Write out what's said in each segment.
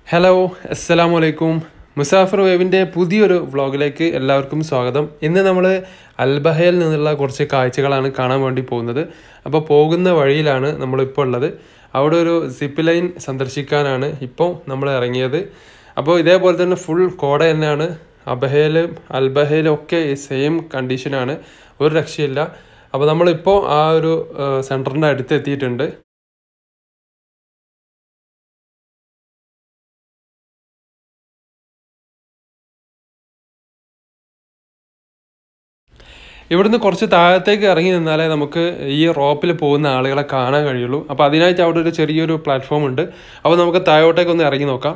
Hello അസ്സലാമു അലൈക്കും മുസാഫർ വേവിൻ്റെ പുതിയൊരു വ്ളോഗിലേക്ക് എല്ലാവർക്കും സ്വാഗതം ഇന്ന് നമ്മൾ അൽബഹയിൽ നിന്നുള്ള കുറച്ച് കാഴ്ചകളാണ് കാണാൻ വേണ്ടി പോകുന്നത് അപ്പോൾ പോകുന്ന വഴിയിലാണ് നമ്മളിപ്പോൾ ഉള്ളത് അവിടെ ഒരു സിപ്പ് ലൈൻ സന്ദർശിക്കാനാണ് ഇപ്പോൾ നമ്മൾ ഇറങ്ങിയത് അപ്പോൾ ഇതേപോലെ തന്നെ ഫുൾ കോട തന്നെയാണ് അബഹയിലും അൽബഹയിലും ഒക്കെ സെയിം കണ്ടീഷനാണ് ഒരു രക്ഷയില്ല അപ്പോൾ നമ്മളിപ്പോൾ ആ ഒരു സെൻറ്ററിൻ്റെ അടുത്ത് എത്തിയിട്ടുണ്ട് ഇവിടുന്ന് കുറച്ച് താഴത്തേക്ക് ഇറങ്ങി നിന്നാലേ നമുക്ക് ഈ റോപ്പിൽ പോകുന്ന ആളുകളെ കാണാൻ കഴിയുള്ളൂ അപ്പോൾ അതിനായിട്ട് അവിടെ ഒരു ചെറിയൊരു പ്ലാറ്റ്ഫോം ഉണ്ട് അപ്പോൾ നമുക്ക് താഴോട്ടേക്ക് ഒന്ന് ഇറങ്ങി നോക്കാം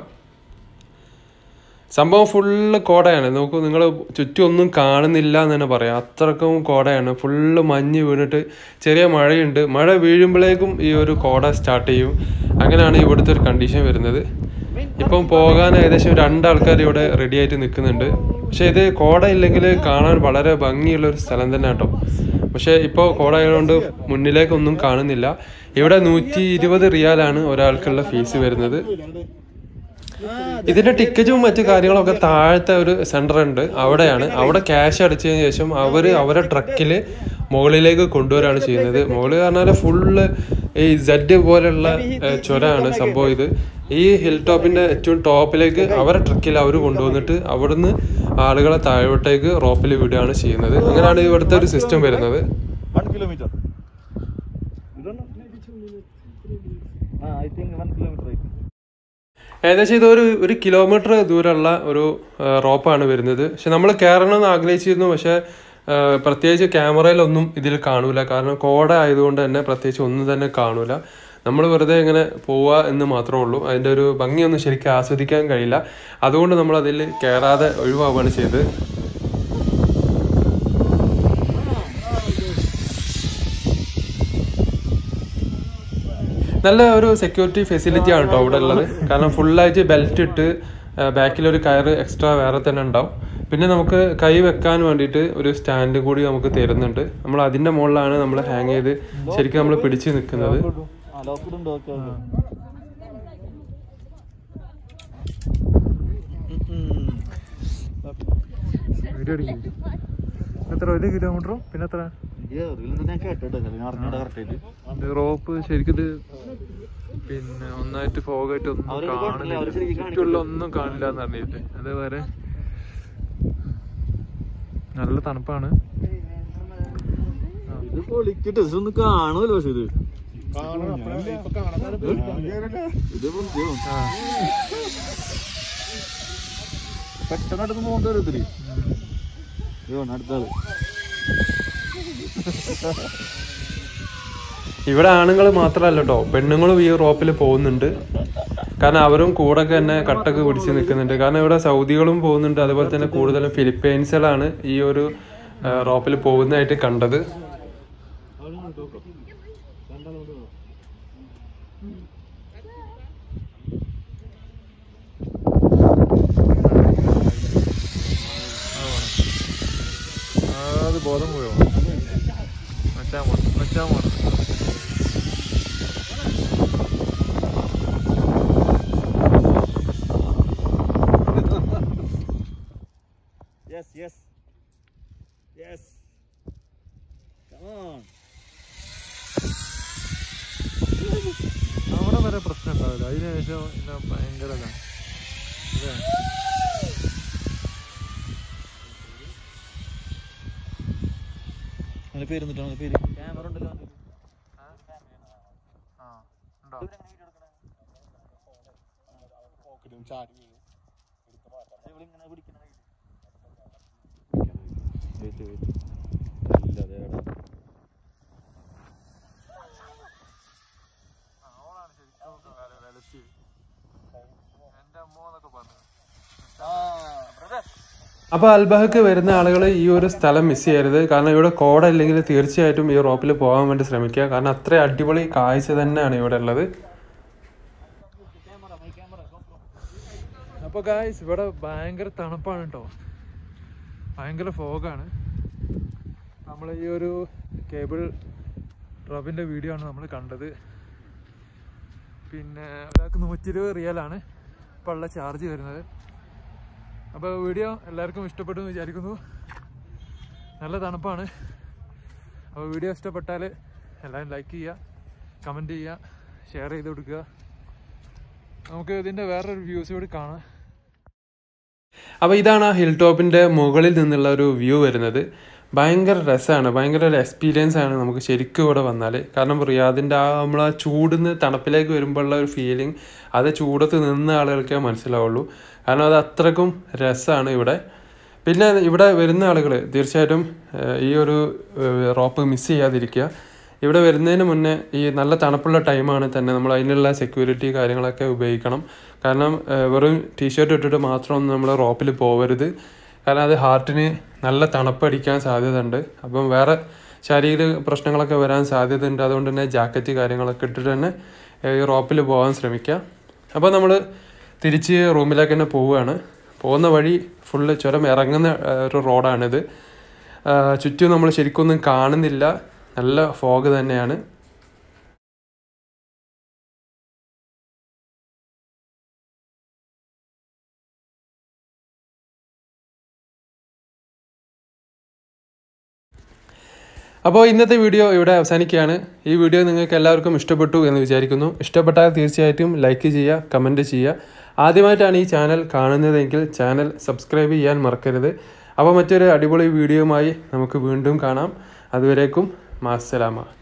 സംഭവം ഫുള്ള് കോടയാണ് നോക്കൂ നിങ്ങൾ ചുറ്റും ഒന്നും കാണുന്നില്ല എന്ന് തന്നെ പറയാം അത്രക്കും കോടയാണ് ഫുള്ള് മഞ്ഞ് വീണിട്ട് ചെറിയ മഴയുണ്ട് മഴ വീഴുമ്പോഴേക്കും ഈ ഒരു കോട സ്റ്റാർട്ട് ചെയ്യും അങ്ങനെയാണ് ഇവിടുത്തെ ഒരു കണ്ടീഷൻ വരുന്നത് ഇപ്പം പോകാൻ ഏകദേശം രണ്ടാൾക്കാർ ഇവിടെ റെഡി ആയിട്ട് നിൽക്കുന്നുണ്ട് പക്ഷേ ഇത് കോട ഇല്ലെങ്കിൽ കാണാൻ വളരെ ഭംഗിയുള്ള ഒരു സ്ഥലം തന്നെ കേട്ടോ പക്ഷേ ഇപ്പോൾ കോട ആയതുകൊണ്ട് മുന്നിലേക്കൊന്നും കാണുന്നില്ല ഇവിടെ നൂറ്റി ഇരുപത് റിയാലാണ് ഒരാൾക്കുള്ള ഫീസ് വരുന്നത് ഇതിന്റെ ടിക്കറ്റും മറ്റു കാര്യങ്ങളൊക്കെ താഴത്തെ ഒരു സെന്റർ ഉണ്ട് അവിടെയാണ് അവിടെ ക്യാഷ് അടിച്ചതിന് ശേഷം അവർ അവരെ ട്രക്കിൽ മുകളിലേക്ക് കൊണ്ടുവരാണ് ചെയ്യുന്നത് മുകളിൽ പറഞ്ഞാൽ ഫുള്ള് ഈ സെഡ് പോലെയുള്ള ഏഹ്, ചുരമാണ് സംഭവം ഇത് ഈ ഹിൽ ടോപ്പിന്റെ ഏറ്റവും ടോപ്പിലേക്ക് അവരെ ട്രക്കിൽ അവർ കൊണ്ടുവന്നിട്ട് അവിടുന്ന് ആളുകളെ താഴോട്ടേക്ക് റോപ്പിൽ വിടുകയാണ് ചെയ്യുന്നത് അങ്ങനെയാണ് ഇവിടുത്തെ ഒരു സിസ്റ്റം വരുന്നത് One kilometer. You don't know? Ah, I think one kilometer. I think. ഏകദേശം ഇതൊരു ഒരു കിലോമീറ്റർ ദൂരമുള്ള ഒരു ആ, റോപ്പാണ് വരുന്നത് പക്ഷെ നമ്മൾ കയറണം എന്ന് ആഗ്രഹിച്ചിരുന്നു പക്ഷെ ആ, പ്രത്യേകിച്ച് ക്യാമറയിലൊന്നും ഇതിൽ കാണൂല കാരണം കോട ആയതുകൊണ്ട് തന്നെ പ്രത്യേകിച്ച് ഒന്നും തന്നെ കാണൂല നമ്മൾ വെറുതെ ഇങ്ങനെ പോവുക എന്ന് മാത്രമേ ഉള്ളൂ അതിൻ്റെ ഒരു ഭംഗിയൊന്നും ശരിക്കും ആസ്വദിക്കാൻ കഴിയില്ല അതുകൊണ്ട് നമ്മൾ അതിൽ കയറാതെ ഒഴിവാവുകയാണ് ചെയ്തത് നല്ല ഒരു സെക്യൂരിറ്റി ഫെസിലിറ്റി ആണ് കേട്ടോ അവിടെ ഉള്ളത് കാരണം ഫുള്ളായിട്ട് ബെൽറ്റ് ഇട്ട് ബാക്കിൽ ഒരു കയറ് എക്സ്ട്രാ വേറെ തന്നെ ഉണ്ടാവും പിന്നെ നമുക്ക് കൈ വെക്കാൻ വേണ്ടിയിട്ട് ഒരു സ്റ്റാൻഡ് കൂടി നമുക്ക് തരുന്നുണ്ട് നമ്മൾ അതിന്റെ മുകളിലാണ് നമ്മൾ ഹാങ് ചെയ്ത് ശരിക്കും നമ്മൾ പിടിച്ച് നിൽക്കുന്നത് Ah, locked ഉണ്ട്, okay, okay. ഉം. എത്ര ഒരു കിലോമീറ്ററും പിന്നെ എത്ര എനിക്ക് അറിയില്ല, ഞാൻ കേട്ടിട്ട് ഞാൻ അറിഞ്ഞൂടാ correct ആയിട്ട്. റോപ്പ് ശരിക്കും ഇത് പിന്നെ ഒന്നായിട്ട് ഫോഗായിട്ട് ഒന്നും അവരത് കാണില്ല, അവര് ശരിക്കും കാണിക്കില്ല. ചുറ്റുള്ള ഒന്നും കാണില്ല എന്ന് പറഞ്ഞിട്ട് അതേപോലെ നല്ല തണുപ്പാണ് ഇത് പൊളിക്കട്ടെ ഇതൊന്നും കാണൂല പക്ഷെ ഇത് ഇത് പൊളിക്കും. പെട്ടെന്ന് അടുത്ത് പോകേണ്ട ഒരു ഇതില് ഇത് വേണം അടുത്ത ആള് ഇവിടെ ആണുങ്ങൾ മാത്രമല്ല കേട്ടോ പെണ്ണുങ്ങളും ഈ റോപ്പിൽ പോകുന്നുണ്ട് കാരണം അവരും കൂടെ തന്നെ കട്ടൊക്കെ പിടിച്ച് നിൽക്കുന്നുണ്ട് കാരണം ഇവിടെ സൗദികളും പോകുന്നുണ്ട് അതുപോലെ തന്നെ കൂടുതലും ഫിലിപ്പൈൻസുകളാണ് ഈ ഒരു റോപ്പിൽ പോകുന്നതായിട്ട് കണ്ടത് അത് ബോധം പോയോ മച്ചാ മോണം മച്ചാ മോണം Yes, yes. Yes. Come on. അവിടെ വരെ പ്രശ്നം ഉണ്ടാവില്ല അതിനുശേഷം പിന്നെ ഭയങ്കര ഇതാണ് അല്ലേ? അവന്റെ പേര് എന്നിട്ടാണ് അവന്റെ പേര് ക്യാമറ ഉണ്ടല്ലോ അവന്റെ കയ്യില്. ആ ഉണ്ടോ പക്ഷെ ഇവളിങ്ങനെ പിടിക്കണ കയ്യില്. Wait, wait. ഇല്ല, ദേ അവിടെ. അവളാണ് ശരിക്കും വെലത്തി എന്റെ അമ്മ എന്നൊക്കെ പറഞ്ഞു അപ്പോൾ അൽബഹക്ക് വരുന്ന ആളുകൾ ഈ ഒരു സ്ഥലം മിസ് ചെയ്യരുത് കാരണം ഇവിടെ കോട ഇല്ലെങ്കിൽ തീർച്ചയായിട്ടും ഈ റോപ്പിൽ പോകാൻ വേണ്ടി ശ്രമിക്കുക കാരണം അത്ര അടിപൊളി കാഴ്ച തന്നെയാണ് ഇവിടെ ഉള്ളത് അപ്പൊ ഗായ്സ് ഇവിടെ ഭയങ്കര തണുപ്പാണ് കേട്ടോ ഭയങ്കര ഫോഗാണ് നമ്മൾ ഈ ഒരു കേബിൾ ഡ്രോപ്പിന്റെ വീഡിയോ ആണ് നമ്മൾ കണ്ടത് പിന്നെ ഒരാൾക്ക് നൂറ്റി ഇരുപത് റിയലാണ് ഇപ്പോൾ ഉള്ള ചാർജ് വരുന്നത് അപ്പോൾ വീഡിയോ എല്ലാവർക്കും ഇഷ്ടപ്പെട്ടു എന്ന് വിചാരിക്കുന്നു നല്ല തണുപ്പാണ് അപ്പോൾ വീഡിയോ ഇഷ്ടപ്പെട്ടാൽ എല്ലാവരും ലൈക്ക് ചെയ്യുക കമൻറ്റ് ചെയ്യുക ഷെയർ ചെയ്ത് കൊടുക്കുക നമുക്ക് ഇതിൻ്റെ വേറൊരു വ്യൂസ് കൂടി കാണാം അപ്പോൾ ഇതാണ് ആ ഹിൽ ടോപ്പിൻ്റെ മുകളിൽ നിന്നുള്ള ഒരു വ്യൂ വരുന്നത് ഭയങ്കര രസമാണ് ഭയങ്കര ഒരു എക്സ്പീരിയൻസ് ആണ് നമുക്ക് ശരിക്കും ഇവിടെ വന്നാൽ കാരണം റിയാദിൻ്റെ ആ നമ്മൾ ആ ചൂടിന്ന് തണുപ്പിലേക്ക് വരുമ്പോഴുള്ള ഒരു ഫീലിംഗ് അത് ചൂടത്ത് നിന്ന ആളുകൾക്കേ മനസ്സിലാവുള്ളൂ കാരണം അത് അത്രക്കും രസമാണ് ഇവിടെ പിന്നെ ഇവിടെ വരുന്ന ആളുകൾ തീർച്ചയായിട്ടും ഏഹ്, ഈ ഒരു റോപ്പ് മിസ് ചെയ്യാതിരിക്കുക ഇവിടെ വരുന്നതിന് മുന്നേ ഈ നല്ല തണുപ്പുള്ള ടൈമാണ് തന്നെ നമ്മൾ അതിനുള്ള സെക്യൂരിറ്റി കാര്യങ്ങളൊക്കെ ഉപയോഗിക്കണം കാരണം ഏഹ്, വെറും ടീഷർട്ട് ഇട്ടിട്ട് മാത്രമൊന്നും നമ്മൾ റോപ്പിൽ പോകരുത് കാരണം അത് ഹാർട്ടിന് നല്ല തണുപ്പടിക്കാൻ സാധ്യതയുണ്ട് അപ്പം വേറെ ശാരീരിക പ്രശ്നങ്ങളൊക്കെ വരാൻ സാധ്യതയുണ്ട് അതുകൊണ്ട് തന്നെ ജാക്കറ്റ് കാര്യങ്ങളൊക്കെ ഇട്ടിട്ട് തന്നെ ഏഹ്, ഈ റോപ്പിൽ പോകാൻ ശ്രമിക്കുക അപ്പോൾ നമ്മൾ തിരിച്ച് റൂമിലേക്ക് തന്നെ പോവുകയാണ് പോകുന്ന വഴി ഫുള്ള് ചുരം ഇറങ്ങുന്ന ഏഹ്, ഒരു റോഡാണിത് ആഹ് ചുറ്റും നമ്മൾ ശരിക്കൊന്നും കാണുന്നില്ല നല്ല ഫോഗ് തന്നെയാണ് അപ്പോൾ ഇന്നത്തെ വീഡിയോ ഇവിടെ അവസാനിക്കുകയാണ് ഈ വീഡിയോ നിങ്ങൾക്ക് എല്ലാവർക്കും ഇഷ്ടപ്പെട്ടു എന്ന് വിചാരിക്കുന്നു ഇഷ്ടപ്പെട്ടാൽ തീർച്ചയായിട്ടും ലൈക്ക് ചെയ്യുക കമൻറ്റ് ചെയ്യുക ആദ്യമായിട്ടാണ് ഈ ചാനൽ കാണുന്നതെങ്കിൽ ചാനൽ സബ്സ്ക്രൈബ് ചെയ്യാൻ മറക്കരുത് അപ്പോൾ മറ്റൊരു അടിപൊളി വീഡിയോയുമായി നമുക്ക് വീണ്ടും കാണാം അതുവരേക്കും മാസലാമ